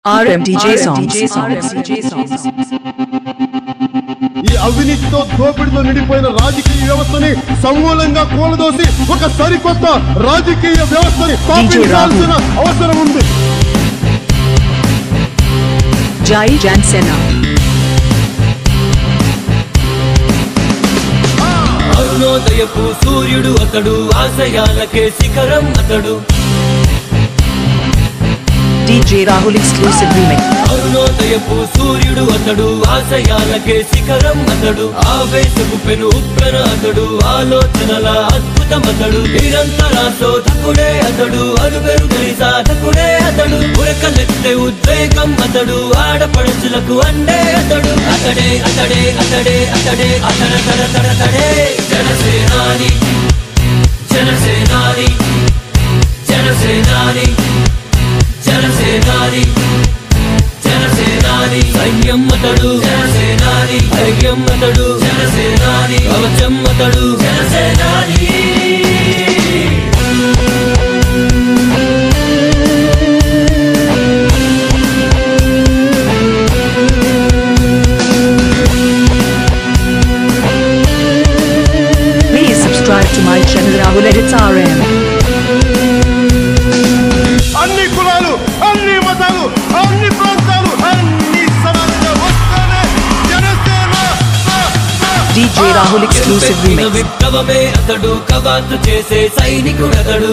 RMDJ songs. ఈ అవినీతితో దోపిడితో నిండిపోయిన రాజకీయ వ్యవస్థని సమూలంగా కూలదోసి ఒక సరికొత్త రాజకీయ వ్యవస్థని స్థాపించాల్సిన అవసరం ఉంది Jai Jansena. అరుణోదయపు సూర్యుడు అతడు ఆశయాలకే శిఖరం అతడు DJ Rahul exclusive remix. అరుణోదయపు సూర్యుడు అతడు ఆశయాలకే శిఖరం అతడు ఆవేశపు పెను ఉప్పెన అతడు ఆలోచనల అద్భుతం అతడు నిరంతర శోధకుడే అతడు అరుగరుగని సాధకుడే అతడు ఉరకలెత్తే ఉద్వేగం అతడు ఆడపడుచులకు అండే అతడు అతడే అతడే అతడే అతడే అతడ తడ తడ తడే జనసేనాని జనసేనాని జనసేనాని జనసేనాని జనసేనాని సైన్యం అతడు జనసేనాని ధైర్యం అతడు జనసేనాని కవచం అతడు జనసేనాని Please subscribe to my channel Rahul Edits RM. అన్ని కులాలు అన్ని మతాలు అన్ని ప్రాంతాలు అన్ని సమాజంగా వస్తేనే జనసేన స- స- DJ Rahul exclusive పెట్టిన remix. విప్లవమే అతడు కవాతు చేసే సైనికుడతడు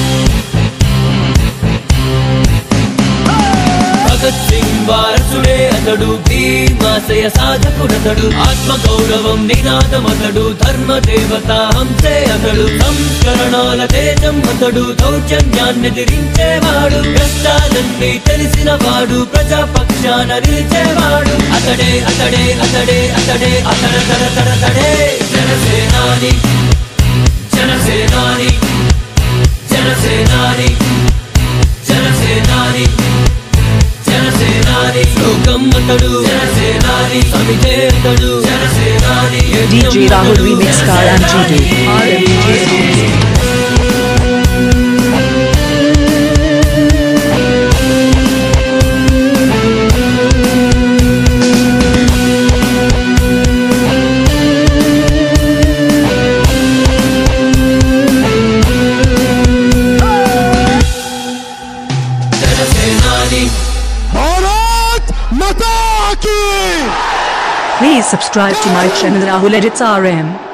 భగత్ సింగ్ వారసుడే అతడు భీమాశయ సాధకుడతడు ఆత్మ గౌరవం నినాదం అతడు ధర్మ దేవత హంసే అతడు సంస్కరణాల తేజం అతడు దౌర్జన్యాన్ని దిరించేవాడు కష్టాలన్నీ తెలిసిన వాడు ప్రజాపక్షాన నిలిచేవాడు అతడే అతడే అతడే అతడే అతడ తడ తడ తడే జనసేనాని జనసేనాని జనసేనాని జనసేనాని జనసేనాని లోకం అతడు జనసేనాని సమితే అతడు జనసేనాని DJ Rahul remix car and GD. RMDJ songs. జనసేనాని భారత్ మాతా కీ Please subscribe to my channel Rahul Edits RM.